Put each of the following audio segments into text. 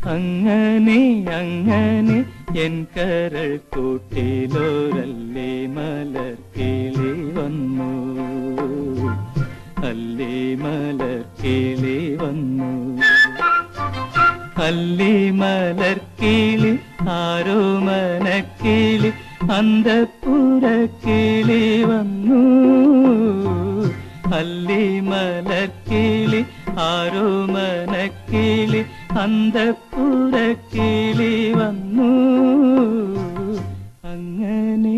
അങ്ങനെ അങ്ങനെ എൻ കരൾ കൂട്ടിലോരല്ലേ മലർ കിളി വന്നു അല്ലേ മലർ കിളി വന്നു അല്ലി മലർ കിളി ആരോ മനക്കിളി അന്തപ്പുര കിളി വന്നു അല്ലി മലർ കിളി ആരോ മനക്കിളി അന്തപ്പുര കിളി വന്നു അങ്ങനെ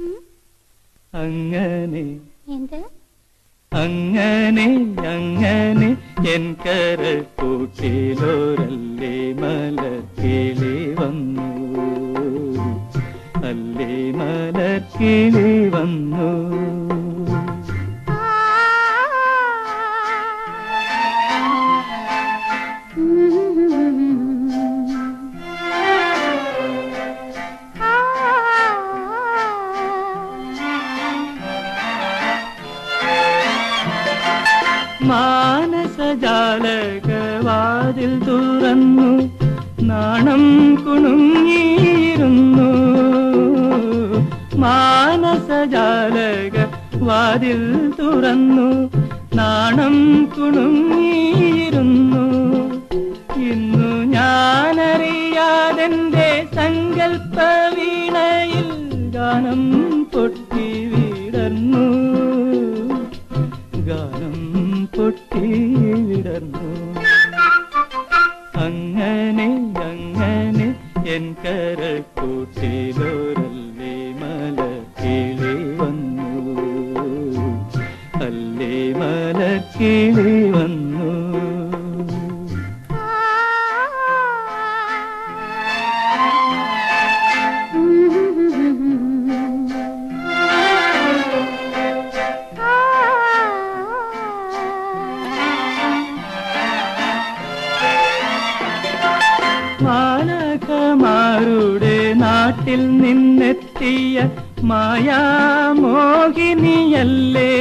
അങ്ങനെ എന്ത് അങ്ങനെ അങ്ങനെ എൻ കരൾ കൂട്ടിലോരല്ലേ മലർ കിളി വന്നു അല്ലേ മലർ കിളി വന്നു മാനസജാലകവാതിൽ തുറന്നു നാണം കുണുങ്ങിയിരുന്നു മാനസജാലക വാതിൽ തുറന്നു നാണം കുണുങ്ങിയിരുന്നു ഇന്നു ഞാനറിയാതെന്റെ സങ്കൽപ്പ വീണയിൽ ഗാനം പൊട്ടി വിടർന്നു ഗാനം പൊട്ടി വിടർന്നു അങ്ങനെ അങ്ങനെ എൻ കരൾ കൂട്ടിലോരല്ലേ മല കിളി വന്നു അല്ലേ മല കിളി വന്നു മാലകമാരുടെ നാട്ടിൽ നിന്നെത്തിയ മായാമോഹിനിയല്ലേ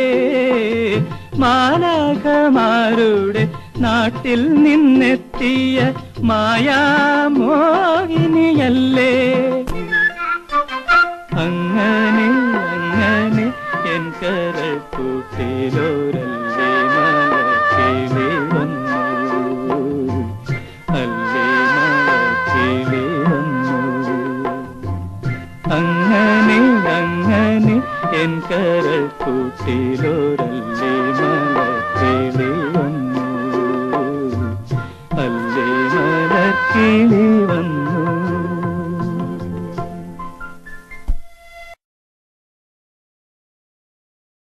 മാലകമാരുടെ നാട്ടിൽ നിന്നെത്തിയ മായാമോഹിനിയല്ലേ അങ്ങനെ അങ്ങനെ എൻ കരൾ കൂട്ടിലോരല്ലേ മല കിളി വന്നു അല്ലേ മല കിളി വന്നു അങ്ങനെ അങ്ങനെ എൻ കരൾ കൂട്ടിലോരല്ലേ